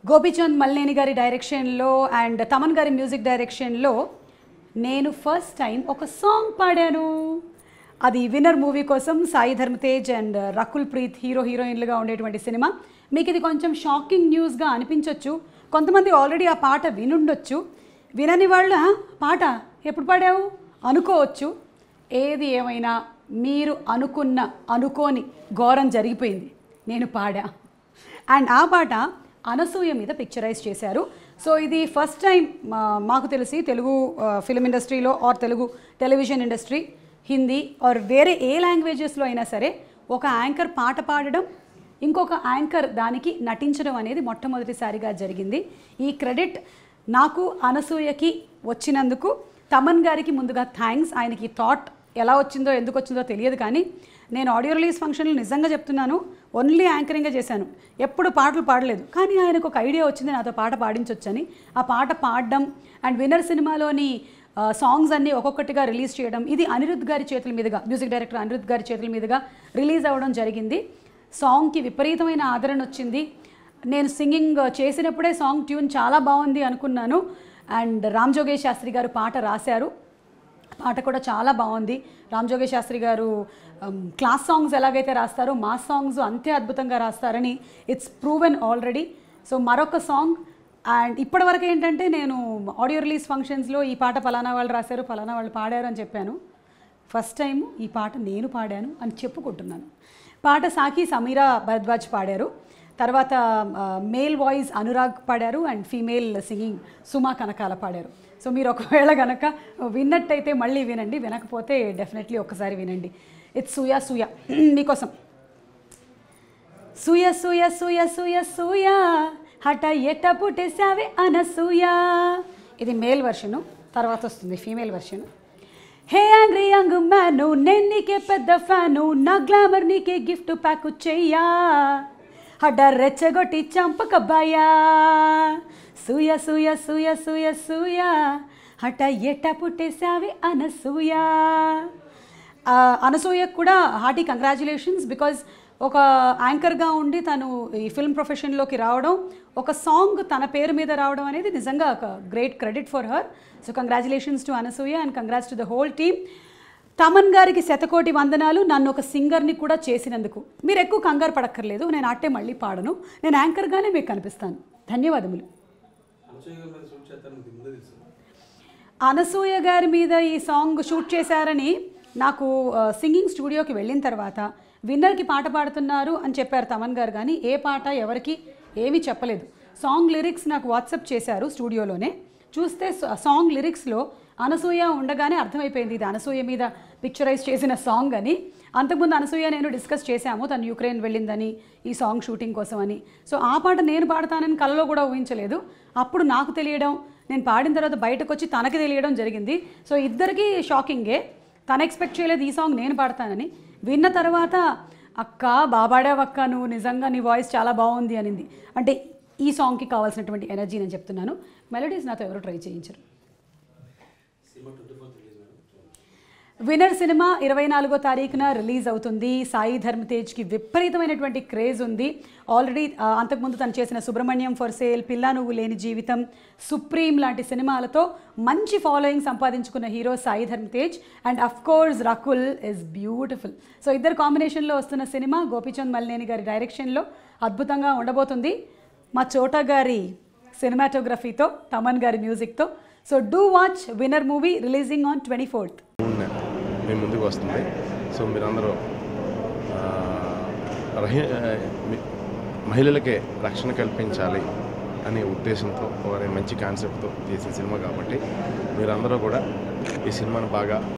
గోపీచంద్ మల్లేని గారి డైరెక్షన్లో అండ్ తమన్ గారి మ్యూజిక్ డైరెక్షన్లో నేను ఫస్ట్ టైం ఒక సాంగ్ పాడాను అది విన్నర్ మూవీ కోసం సాయి ధర్మ తేజ్ అండ్ రకుల్ ప్రీత్ హీరో హీరోయిన్లుగా ఉండేటువంటి సినిమా మీకు ఇది కొంచెం షాకింగ్ న్యూస్గా అనిపించవచ్చు కొంతమంది ఆల్రెడీ ఆ పాట వినుండొచ్చు వినని వాళ్ళు "ఆ, పాట ఎప్పుడు పాడావు అనుకోవచ్చు ఏది ఏమైనా మీరు అనుకున్న అనుకోని ఘోరం జరిగిపోయింది నేను పాడా అండ్ ఆ పాట అనసూయ మీద పిక్చరైజ్ చేశారు సో ఇది ఫస్ట్ టైం మాకు తెలిసి తెలుగు ఫిల్మ్ ఇండస్ట్రీలో or Telugu television industry Hindi or వేరే ఏ లాంగ్వేజెస్లో అయినా సరే ఒక యాంకర్ పాట పాడడం ఇంకొక యాంకర్ దానికి నటించడం అనేది మొట్టమొదటిసారిగా జరిగింది ఈ క్రెడిట్ నాకు అనసూయకి వచ్చినందుకు తమన్ గారికి ముందుగా థ్యాంక్స్ ఆయనకి థాట్ ఎలా వచ్చిందో ఎందుకు వచ్చిందో తెలియదు కానీ నేను ఆడియో రిలీజ్ ఫంక్షన్లో నిజంగా చెప్తున్నాను ఓన్లీ యాంకరింగ్గా చేశాను ఎప్పుడు పాటలు పాడలేదు కానీ ఆయనకు ఒక ఐడియా వచ్చింది నాతో పాట పాడించవచ్చని ఆ పాట పాడడం అండ్ విన్నర్ సినిమాలోని సాంగ్స్ అన్నీ ఒక్కొక్కటిగా రిలీజ్ చేయడం ఇది అనిరుద్ధ్ గారి చేతుల మీదుగా మ్యూజిక్ డైరెక్టర్ అనిరుద్ధ్ గారి చేతుల మీదుగా రిలీజ్ అవ్వడం జరిగింది సాంగ్కి విపరీతమైన ఆదరణ వచ్చింది నేను సింగింగ్ చేసినప్పుడే సాంగ్ ట్యూన్ చాలా బాగుంది అనుకున్నాను అండ్ రామ్ జోగేష్ శాస్త్రి గారు పాట రాశారు పాట కూడా చాలా బాగుంది రామ్ జోగేష్ శాస్త్రి గారు um, క్లాస్ సాంగ్స్ ఎలాగైతే రాస్తారో మాస్ సాంగ్స్ అంతే అద్భుతంగా రాస్తారని ఇట్స్ ప్రూవెన్ ఆల్రెడీ సో మరొక సాంగ్ అండ్ ఇప్పటివరకు ఏంటంటే నేను ఆడియో రిలీజ్ ఫంక్షన్స్లో ఈ పాట ఫలానా వాళ్ళు రాశారు ఫలానా వాళ్ళు పాడారు అని చెప్పాను ఫస్ట్ టైం ఈ పాట నేను పాడాను అని చెప్పుకుంటున్నాను పాట సాకి సమీరా భరద్వాజ్ పాడారు తర్వాత మేల్ వాయిస్ అనురాగ్ పాడారు and female singing Suma Kanakala పాడారు సో మీరు ఒకవేళ కనుక విన్నట్టయితే మళ్ళీ వినండి వినకపోతే డెఫినెట్లీ ఒకసారి వినండి ఇట్స్ సూయా సూయా మీకోసం సూయ సూయ సూయ సూయ సూయ హఠ ఎట పుట్టేసావే అనసూయ ఇది మేల్ వర్షను తర్వాత వస్తుంది female version hey angry young man నేను నీకే పెద్ద ఫ్యాను నా గ్లామర్ నీకే గిఫ్ట్ ప్యాక్ చెయ్యా హడ్డ రెచ్చగొట్టి చంపకబ్బాయా సూయ సూయ సూయ సూయ సూయ హఠ ఎట పుట్టేసావే అనసూయ ఆ, అనసూయకు కూడా హార్టీ కంగ్రాచులేషన్స్ బికాజ్ ఒక యాంకర్గా ఉండి తను ఈ ఫిల్మ్ ప్రొఫెషన్లోకి రావడం ఒక సాంగ్ తన పేరు మీద రావడం అనేది నిజంగా ఒక great credit for her so congratulations to Anasuya and congrats to the whole team Thaman గారికి శతకోటి వందనాలు నన్ను ఒక సింగర్ని కూడా చేసినందుకు మీరు ఎక్కువ కంగారు పడక్కర్లేదు నేను ఆటే మళ్ళీ పాడను నేను యాంకర్గానే మీకు కనిపిస్తాను ధన్యవాదములు అనసూయ గారి మీద షూట్ చేస్తాను మీకు ముందే తెలుసు అనసూయ గారి మీద ఈ సాంగ్ షూట్ చేశారని నాకు ఆ, సింగింగ్ స్టూడియోకి వెళ్ళిన తర్వాత విన్నర్కి పాట పాడుతున్నారు అని చెప్పారు తమన్ గారు కానీ ఏ పాట ఎవరికి ఏమీ చెప్పలేదు సాంగ్ లిరిక్స్ నాకు వాట్సప్ చేశారు స్టూడియోలోనే చూస్తే స- సాంగ్ లిరిక్స్లో అనసూయ ఉండగానే అర్థమైపోయింది ఇది అనసూయ మీద పిక్చరైజ్ చేసిన సాంగ్ అని అంతకుముందు అనసూయ నేను డిస్కస్ చేశాము తను యుక్రెయిన్ వెళ్ళిందని ఈ సాంగ్ షూటింగ్ కోసం అని సో ఆ పాట నేను పాడతానని కలలో కూడా ఊహించలేదు అప్పుడు నాకు తెలియడం నేను పాడిన తర్వాత బయటకు వచ్చి తనకి తెలియడం జరిగింది సో ఇద్దరికీ షాకింగే తను ఎక్స్పెక్ట్ చేయలేదు ఈ సాంగ్ నేను పాడతానని విన్న తర్వాత అక్క బాబాడావక్క నువ్వు నిజంగా నీ వాయిస్ చాలా బాగుంది అనింది అంటే ఈ సాంగ్కి కావాల్సినటువంటి ఎనర్జీ నేను చెప్తున్నాను మెలడీస్ నాతో ఎవరు ట్రై చేయించరు సినిమా twenty fourth release madam Winner సినిమా ఇరవై నాలుగో తారీఖున రిలీజ్ అవుతుంది సాయి ధర్మ తేజ్కి విపరీతమైనటువంటి క్రేజ్ ఉంది ఆల్రెడీ ఆ, అంతకుముందు తను చేసిన సుబ్రహ్మణ్యం ఫర్ సేల్ పిల్లా నువ్వు లేని జీవితం సుప్రీం లాంటి సినిమాలతో మంచి ఫాలోయింగ్ సంపాదించుకున్న hero Sai Dharam Tej and of course Rakul is beautiful so ఇద్దరు కాంబినేషన్లో వస్తున్న సినిమా గోపీచంద్ మల్లేని గారి డైరెక్షన్లో అద్భుతంగా ఉండబోతుంది మా చోటా గారి సినిమాటోగ్రఫీతో తమన్ గారి మ్యూజిక్తో so do watch Winner movie releasing on twenty fourth June మీ ముందుకు వస్తుంది సో మీరందరూ ఆ, రహి ఆ, మీ- మహిళలకే రక్షణ కల్పించాలి అనే ఉద్దేశంతో ఒక మంచి కాన్సెప్ట్తో చేసే సినిమా కాబట్టి మీరందరూ కూడా ఈ సినిమాను బాగా